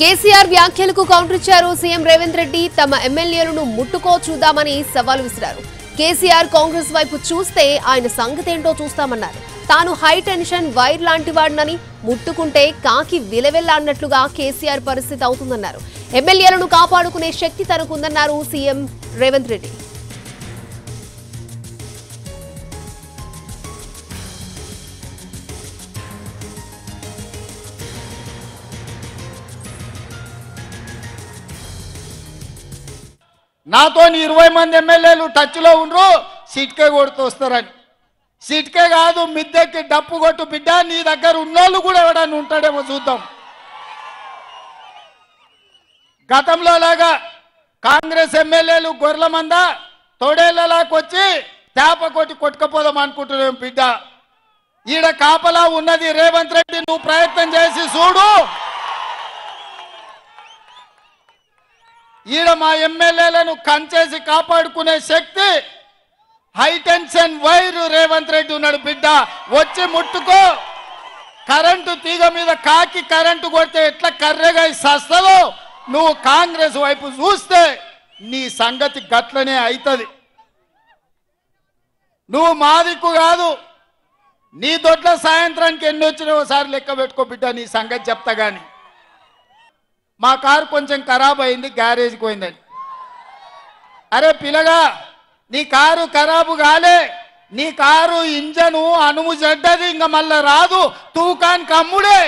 కేసీఆర్ వ్యాఖ్యలకు కౌంటర్ ఇచ్చారు సీఎం రేవంత్ రెడ్డి తమ ఎమ్మెల్యేలను ముట్టుకో చూద్దామని సవాల్ విసిరారు కేసీఆర్ కాంగ్రెస్ వైపు చూస్తే ఆయన సంగతేంటో చూస్తామన్నారు తాను హై టెన్షన్ వైర్ లాంటి వాడినని ముట్టుకుంటే కాకి విలవెల్లాడినట్లుగా కేసీఆర్ పరిస్థితి అవుతుందన్నారు ఎమ్మెల్యేలను కాపాడుకునే శక్తి తనకుందన్నారు సీఎం రేవంత్ రెడ్డి నాతో ఇరవై మంది ఎమ్మెల్యేలు టచ్లో ఉండరు సిట్కే కొడుతూ వస్తారని సిట్కే కాదు మిద్దెకి డప్పు కొట్టు బిడ్డ నీ దగ్గర ఉన్నోళ్ళు కూడా ఎవడన్నా ఉంటాడేమో చూద్దాం గతంలో లాగా కాంగ్రెస్ ఎమ్మెల్యేలు గొర్రెల మంద తోడేళ్లలాకి వచ్చి తేప కొట్టి కొట్టుకపోదాం అనుకుంటున్నాం బిడ్డ ఈడ కాపలా ఉన్నది రేవంత్ రెడ్డి నువ్వు ప్రయత్నం చేసి చూడు ఈడ మా ఎమ్మెల్యేలను కంచేసి కాపాడుకునే శక్తి హైటెన్షన్ వైర్ రేవంత్ రెడ్డి ఉన్నాడు బిడ్డ వచ్చి ముట్టుకో కరెంటు తీగ మీద కాకి కరెంటు కొడితే ఎట్లా కర్రెగా సస్తదో నువ్వు కాంగ్రెస్ వైపు చూస్తే నీ సంగతి గట్లనే అవుతుంది నువ్వు మా దిక్కు కాదు నీ దొడ్ల సాయంత్రానికి ఎన్ని వచ్చినా ఒకసారి లెక్క పెట్టుకో బిడ్డ నీ సంగతి చెప్తా గాని మా కారు కొంచెం ఖరాబ్ అయింది గ్యారేజ్కి పోయిందని అరే పిల్లగా నీ కారు ఖరాబు కాలే నీ కారు ఇంజను అనుము చెడ్డది ఇంకా మళ్ళా రాదు తూకానికి అమ్ముడే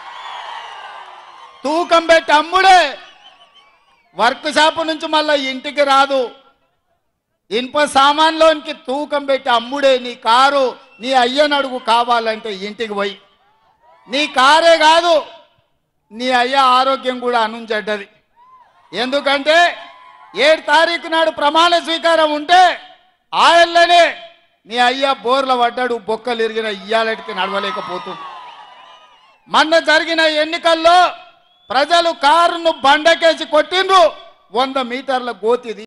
తూకం పెట్టి అమ్ముడే వర్క్ షాప్ నుంచి మళ్ళా ఇంటికి రాదు ఇనుప సామాన్లోనికి తూకం పెట్టి అమ్ముడే నీ కారు నీ అయ్యనడుగు కావాలంటే ఇంటికి పోయి నీ కారే కాదు నీ అయ్య ఆరోగ్యం కూడా అనుంచెడ్డది ఎందుకంటే ఏడు తారీఖు నాడు ప్రమాణ స్వీకారం ఉంటే ఆయల్లనే నీ అయ్య బోర్ల పడ్డాడు బొక్కలు ఇరిగిన ఇయ్యాలటికి నడవలేకపోతుంది మొన్న జరిగిన ఎన్నికల్లో ప్రజలు కారును బండకేసి కొట్టిండ్రు వంద మీటర్ల గోతిది